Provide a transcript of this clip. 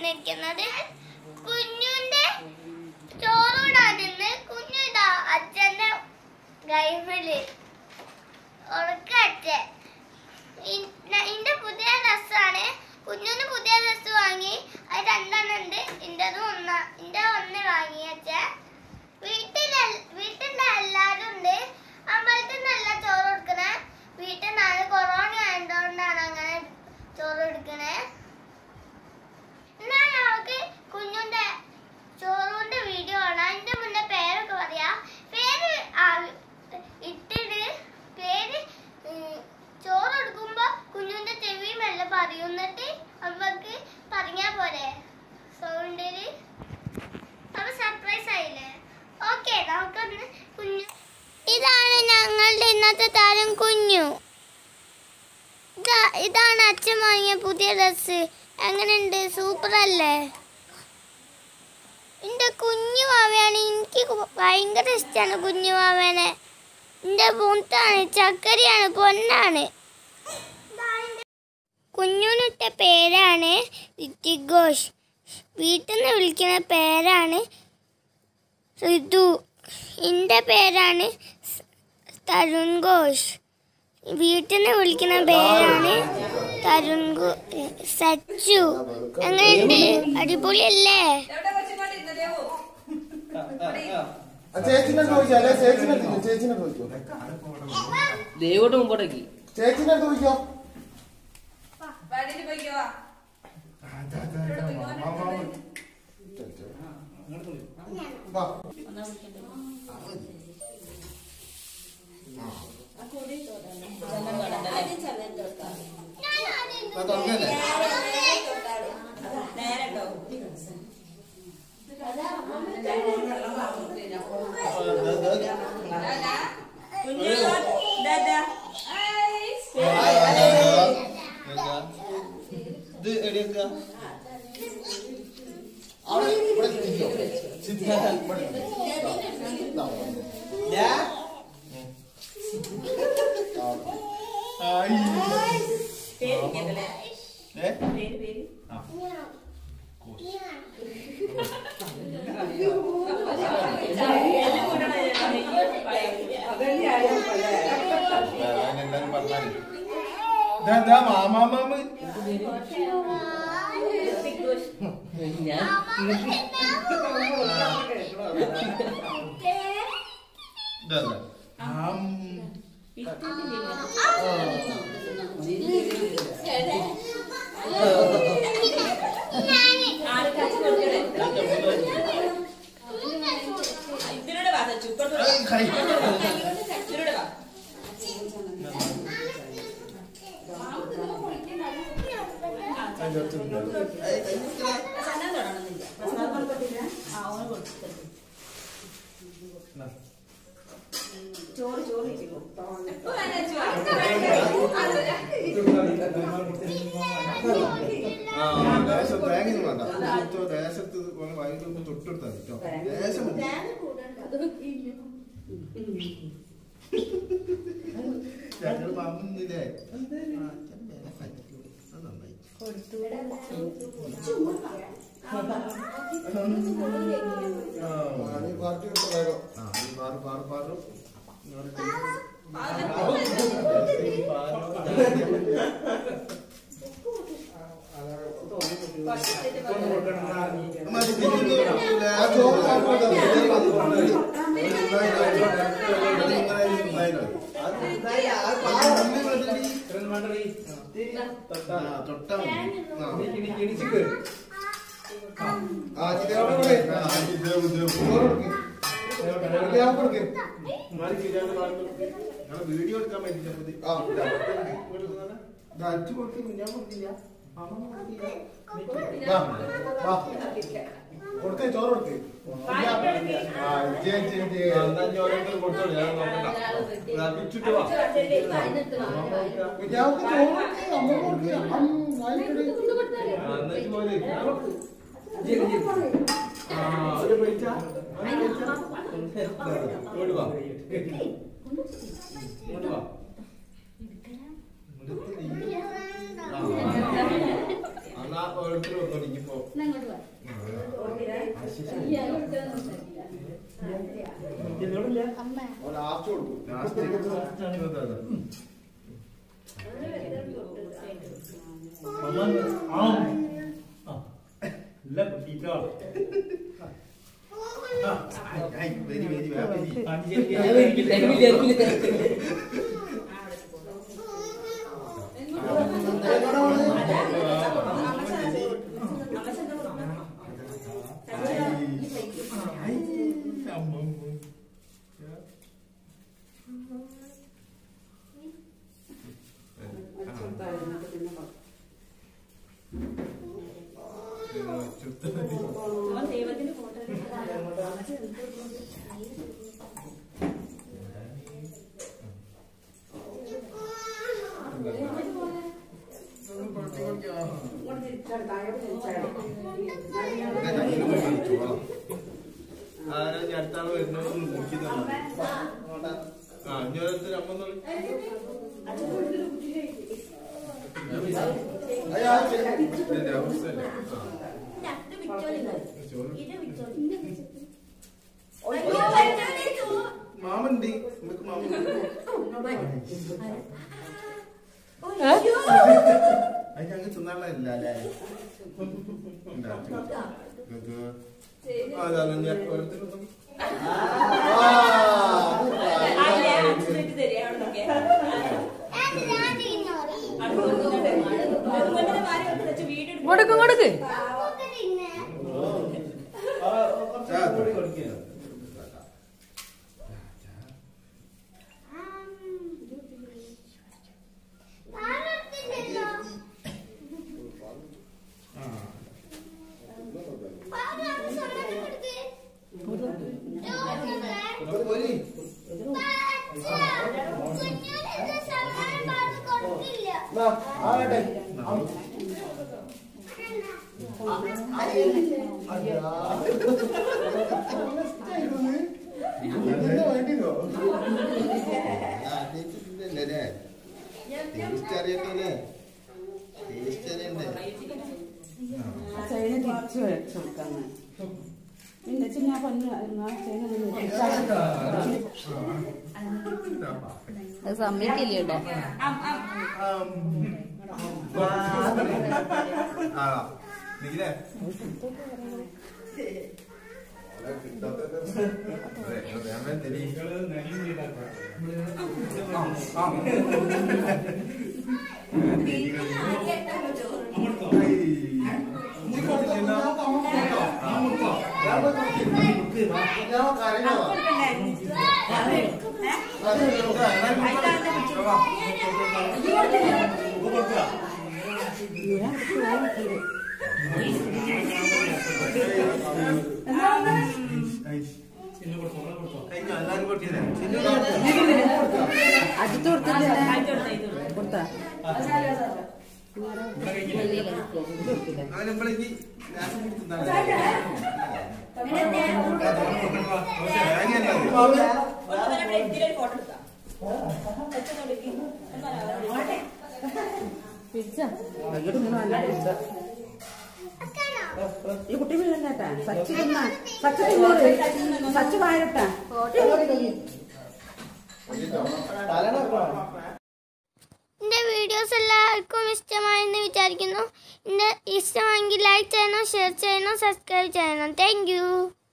വന്നിരിക്കുന്നത് കുഞ്ഞുന്റെ ചോറൂടാനിന്ന് കുഞ്ഞു ഇതാ അച്ഛന്റെ ഗൈമില് ഉറക്ക അച്ഛൻ ഇന്റെ പുതിയ ഡ്രസ്സാണ് കുഞ്ഞുന് പുതിയ ഡ്രസ്സ് വാങ്ങി അത് രണ്ടെണ്ണം ഉണ്ട് ഇന്റതും ഒന്ന ഇന്റെ ഒന്ന് വാങ്ങി അച്ഛൻ വീട്ടിലെ വീട്ടിലെ എല്ലാരും ഉണ്ട് അമ്പലത്തിൽ നല്ല ചോറ് കൊടുക്കണേ വീട്ടിൽ നാളെ കൊറോണ ആയതുകൊണ്ടാണ് അങ്ങനെ ചോറ് കൊടുക്കണേ എന്നാ നമുക്ക് കുഞ്ഞുന്റെ ചോറിന്റെ വീഡിയോ ആണ് അതിന്റെ മുന്നേ പേരൊക്കെ പറയാ പേര് ആ- ഇട്ടിട്ട് പേര് ഉം, ചോറ് എടുക്കുമ്പോ കുഞ്ഞുന്റെ ചെവി മെല്ലെ പറയും എന്നിട്ട് നമുക്ക് പറഞ്ഞാ പോരെ സൗണ്ടില് അപ്പൊ സർപ്രൈസ് ആയില്ലേ ഓക്കെ നമുക്കൊന്ന് കുഞ്ഞു ഇതാണ് ഞങ്ങളുടെ ഇന്നത്തെ താരം കുഞ്ഞു ഇതാ- ഇതാണ് അച്ഛൻ വാങ്ങിയ പുതിയ ഡ്രസ് എങ്ങനെയുണ്ട് സൂപ്പർ അല്ലേ എൻ്റെ കുഞ്ഞു വാവയാണ് എനിക്ക് കു- ഭയങ്കര ഇഷ്ടമാണ് കുഞ്ഞു വാവേനെ എൻ്റെ മൂത്താണ് ചക്കരയാണ് പൊന്നാണ് കുഞ്ഞുനിട്ട പേരാണ് ഋത്തിക് ഘോഷ് വീട്ടിൽ നിന്ന് വിളിക്കുന്ന പേരാണ് ഋതു എൻ്റെ പേരാണ് സ്- തരുൺ ഘോഷ് വീട്ടിൽ നിന്ന് വിളിക്കുന്ന പേരാണ് തരുൺ ഘോ- സച്ചു എങ്ങനെയുണ്ട് അടിപൊളിയല്ലേ ആ ചേച്ചിനെ ചോദിച്ചോ അല്ലെ ചേച്ചിനെ ചോദിച്ചോ ചേച്ചിനെ ചോദിച്ചോ ദേവോട്ട് മുമ്പോട്ടേക്ക് ചേച്ചിനെ ചോദിച്ചോ വാ. ആ, തുറന്നല്ലേ? ആ, ദേ, ദേ. ഇത് എവിടെയൊക്കെ അവിടെ ഇവിടെ ചിരിക്കോ ചിരിക്കാൻ ഇവിടെ ഇരിക്കോ. ദാ. ആയി. ഏ? ആ. ഞാൻ എല്ലാരും പറഞ്ഞാല്. ദാ, ദാ, മാമാ മാമ ഞാൻ ഇതല്ല. ആം. ആ, കൈ. അതിന്റെ ഒച്ച ഉണ്ടല്ലോ. ഏയ്, കൈ വെക്കലാ. എന്നാ. ആ, ലേശം തേങ്ങയൊന്നും വേണ്ട. ഇപ്പൊ ദേശത്ത് പോലെ വൈകിട്ട് ഒന്ന് തൊട്ടെടുത്താൽ മതി കേട്ടോ. ലേശം മതി. ഞങ്ങൾ വന്നില്ലേ ആ, ചെമ്മേനെ പറ്റിച്ചു. അത് നന്നായി. ആ, ആ, ഈ പാറ്, പാറ്, പാറ്. ഇങ്ങോട്ട് ഈ പാറ്. അമ്മ, ഇത് തിരിഞ്ഞ് നോക്കൂല. ആ ചോറ് മാത്രം മതി. തൊട്ടാ ആ ചിരിയാവോടെ കൂടെ. ആ, ഇത് ഇത് ചോറ് കൊടുക്ക്. ചിരിയാവോ കൊടുക്ക്. നിങ്ങള് വീഡിയോ എടുക്കാൻ വേണ്ടിട്ടാ മതി. ആ, ഇതാ. ഇതാ, അച്ഛൻ കൊടുക്കുന്നു, ഞാൻ കൊടുക്കില്ല. അമ്മ കൊടുക്കില്ല. വാ, വാ. കൊടുക്ക്, ചോറ് കൊടുക്ക്. ആ, ഇജ്ജ്, ഇജ്ജ്, ഇജ്ജ്. എന്നാ ഇജ്ജ് ഓരോരുത്തർക്ക് കൊടുത്തോളൂ, ഞാൻ നോക്കണ്ട. ഇതാ, പിച്ചിട്ട് വാ. കുഞ്ഞാവക്ക് ചോറ് കൊടുക്ക്, അമ്മ കൊടുക്ക്. അം, വായിക്കടി. ആ, എന്നാ ഇജ്ജ് പോര്. ആ, ഒരു പ്ലേറ്റാ? ഒരു പ്ലേറ്റാ? ഇങ്ങോട്ട് വാ. ഇങ്ങോട്ട് വാ. ഇങ്ങോട്ട് നീ. ആ. എന്നാ ഓരോരുത്തരും ഒന്നും ഇനിയിപ്പോ ലാസ്റ്റ് അതാ, അതാ. ഐ, വെരി വെരി വെരി അടുത്താണ് വരുന്നത് മുറിക്കുന്നത് ആ ഇനി ഓരോരുത്തർ അമ്മ ഒന്ന് വിളി. ഇതിന്റെ അവസ്ഥയല്ലേ? ആ. ചോറ്. മാമണ്ട് നമുക്ക് മാമണ്ട് അത് ഞങ്ങൾ തിന്നാളല്ല അല്ലേ ഉണ്ടാ, നിങ്ങൾക്ക് ആ, അതാ, ഞാൻ ഓരോരുത്തരും കൊടുക്ക് കൊടുക്ക് ആകട്ടെ വേണ്ടിയോ ടേസ്റ്റ് അറിയട്ടല്ലേ ടേസ്റ്റ് അറിയണ്ടേ ചൈന തിരിച്ചു വെച്ചു കൊടുക്കാന്ന് പിന്നെ ഞാൻ പറഞ്ഞു ചൈന അത് സമ്മതിക്കില്ല കേട്ടോ ആ നീലേ എല്ലാരും കൊടുത്തില്ലേ അജിത്ത് കൊടുത്തില്ലേ കൊടുത്താ അവനെപ്പോഴേക്ക് ഗ്യാസ് കൊടുത്തിട്ടുണ്ടാവില്ല പിടിച്ച വൈകിട്ട് ഇങ്ങനെ നല്ല പിടിച്ച ഈ കുട്ടി വീഴണ്ടാട്ടാ സച്ച് തിന്നാ സച്ച് തിന്നോളൂ സച്ച് വാഴട്ടാ എൻ്റെ വീഡിയോസ് എല്ലാവർക്കും ഇഷ്ടമായെന്ന് വിചാരിക്കുന്നു എൻ്റെ ഇഷ്ടമായെങ്കിൽ ലൈക്ക് ചെയ്യണം ഷെയർ ചെയ്യണം സബ്സ്ക്രൈബ് ചെയ്യണം താങ്ക്